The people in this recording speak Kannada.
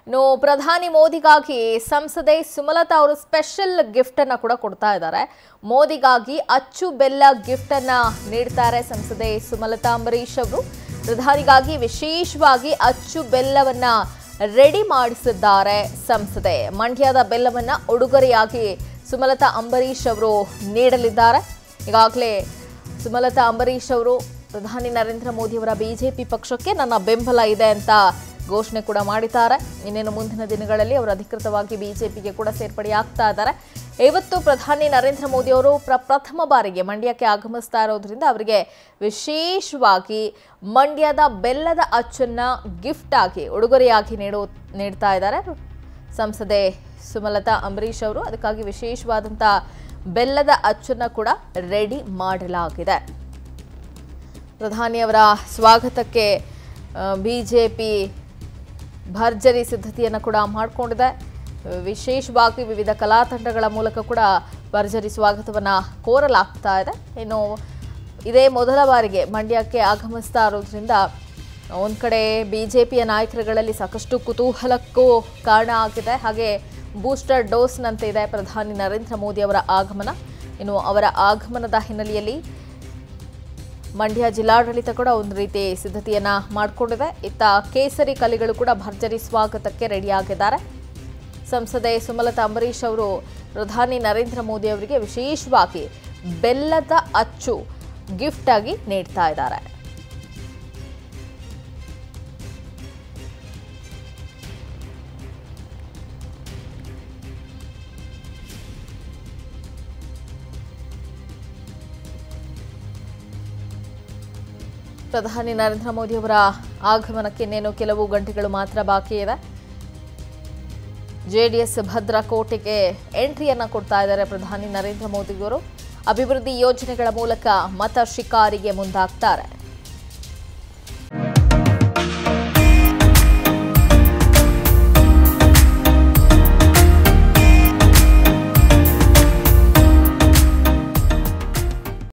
ಇನ್ನು ಪ್ರಧಾನಿ ಮೋದಿಗಾಗಿ ಸಂಸದೆ ಸುಮಲತಾ ಅವರು ಸ್ಪೆಷಲ್ ಗಿಫ್ಟ್ ಅನ್ನ ಕೂಡ ಕೊಡ್ತಾ ಇದ್ದಾರೆ ಮೋದಿಗಾಗಿ ಅಚ್ಚು ಬೆಲ್ಲ ಗಿಫ್ಟ್ ಅನ್ನ ನೀಡ್ತಾರೆ ಸಂಸದೆ ಸುಮಲತಾ ಅಂಬರೀಶ್ ಅವರು ಪ್ರಧಾನಿಗಾಗಿ ವಿಶೇಷವಾಗಿ ಅಚ್ಚು ಬೆಲ್ಲವನ್ನ ರೆಡಿ ಮಾಡಿಸಿದ್ದಾರೆ ಸಂಸದೆ ಮಂಡ್ಯದ ಬೆಲ್ಲವನ್ನ ಉಡುಗೊರೆಯಾಗಿ ಸುಮಲತಾ ಅಂಬರೀಶ್ ಅವರು ನೀಡಲಿದ್ದಾರೆ ಈಗಾಗಲೇ ಸುಮಲತಾ ಅಂಬರೀಶ್ ಅವರು ಪ್ರಧಾನಿ ನರೇಂದ್ರ ಮೋದಿ ಅವರ ಬಿಜೆಪಿ ಪಕ್ಷಕ್ಕೆ ನನ್ನ ಬೆಂಬಲ ಇದೆ ಅಂತ ಘೋಷಣೆ ಕೂಡ ಮಾಡಿದ್ದಾರೆ ಇನ್ನೇನು ಮುಂದಿನ ದಿನಗಳಲ್ಲಿ ಅವರು ಅಧಿಕೃತವಾಗಿ ಬಿಜೆಪಿಗೆ ಕೂಡ ಸೇರ್ಪಡೆಯಾಗ್ತಾ ಇದ್ದಾರೆ ಇವತ್ತು ಪ್ರಧಾನಿ ನರೇಂದ್ರ ಮೋದಿ ಅವರು ಪ್ರ ಪ್ರಥಮ ಬಾರಿಗೆ ಮಂಡ್ಯಕ್ಕೆ ಆಗಮಿಸ್ತಾ ಇರೋದ್ರಿಂದ ಅವರಿಗೆ ವಿಶೇಷವಾಗಿ ಮಂಡ್ಯದ ಬೆಲ್ಲದ ಅಚ್ಚನ್ನ ಗಿಫ್ಟ್ ಆಗಿ ಉಡುಗೊರೆಯಾಗಿ ನೀಡೋ ನೀಡ್ತಾ ಇದ್ದಾರೆ ಸಂಸದೆ ಸುಮಲತಾ ಅಂಬರೀಶ್ ಅವರು ಅದಕ್ಕಾಗಿ ವಿಶೇಷವಾದಂಥ ಬೆಲ್ಲದ ಅಚ್ಚನ್ನ ಕೂಡ ರೆಡಿ ಮಾಡಲಾಗಿದೆ ಪ್ರಧಾನಿಯವರ ಸ್ವಾಗತಕ್ಕೆ ಬಿಜೆಪಿ ಭರ್ಜರಿ ಸಿದ್ಧತೆಯನ್ನು ಕೂಡ ಮಾಡಿಕೊಂಡಿದೆ ವಿಶೇಷವಾಗಿ ವಿವಿಧ ಕಲಾ ತಂಡಗಳ ಮೂಲಕ ಕೂಡ ಭರ್ಜರಿ ಸ್ವಾಗತವನ್ನು ಕೋರಲಾಗ್ತಾ ಇದೆ ಇನ್ನು ಇದೇ ಮೊದಲ ಬಾರಿಗೆ ಮಂಡ್ಯಕ್ಕೆ ಆಗಮಿಸ್ತಾ ಇರೋದ್ರಿಂದ ಒಂದು ಕಡೆ ಬಿ ಜೆ ಪಿಯ ನಾಯಕರುಗಳಲ್ಲಿ ಸಾಕಷ್ಟು ಕುತೂಹಲಕ್ಕೂ ಕಾರಣ ಆಗಿದೆ ಹಾಗೆ ಬೂಸ್ಟರ್ ಡೋಸ್ನಂತೆ ಇದೆ ಪ್ರಧಾನಿ ನರೇಂದ್ರ ಮೋದಿ ಅವರ ಆಗಮನ ಇನ್ನು ಅವರ ಆಗಮನದ ಹಿನ್ನೆಲೆಯಲ್ಲಿ ಮಂಡ್ಯ ಜಿಲ್ಲಾಡಳಿತ ಕೂಡ ಒಂದು ರೀತಿ ಸಿದ್ಧತೆಯನ್ನ ಮಾಡಿಕೊಂಡಿದೆ ಇತ್ತ ಕೇಸರಿ ಕಲಿಗಳು ಕೂಡ ಭರ್ಜರಿ ಸ್ವಾಗತಕ್ಕೆ ರೆಡಿಯಾಗಿದ್ದಾರೆ ಸಂಸದೆ ಸುಮಲತಾ ಅಂಬರೀಶ್ ಅವರು ಪ್ರಧಾನಿ ನರೇಂದ್ರ ಮೋದಿ ಅವರಿಗೆ ವಿಶೇಷವಾಗಿ ಬೆಲ್ಲದ ಅಚ್ಚು ಗಿಫ್ಟ್ ಆಗಿ ನೀಡ್ತಾ ಇದ್ದಾರೆ ಪ್ರಧಾನಿ ನರೇಂದ್ರ ಮೋದಿ ಅವರ ಆಗಮನಕ್ಕೆ ಇನ್ನೇನು ಕೆಲವು ಗಂಟೆಗಳು ಮಾತ್ರ ಬಾಕಿ ಇದೆ ಜೆಡಿಎಸ್ ಭದ್ರಕೋಟೆಗೆ ಎಂಟ್ರಿಯನ್ನ ಕೊಡ್ತಾ ಇದ್ದಾರೆ ಪ್ರಧಾನಿ ನರೇಂದ್ರ ಮೋದಿಯವರು ಅಭಿವೃದ್ಧಿ ಯೋಜನೆಗಳ ಮೂಲಕ ಮತ ಶಿಕಾರಿಗೆ ಮುಂದಾಗ್ತಾರೆ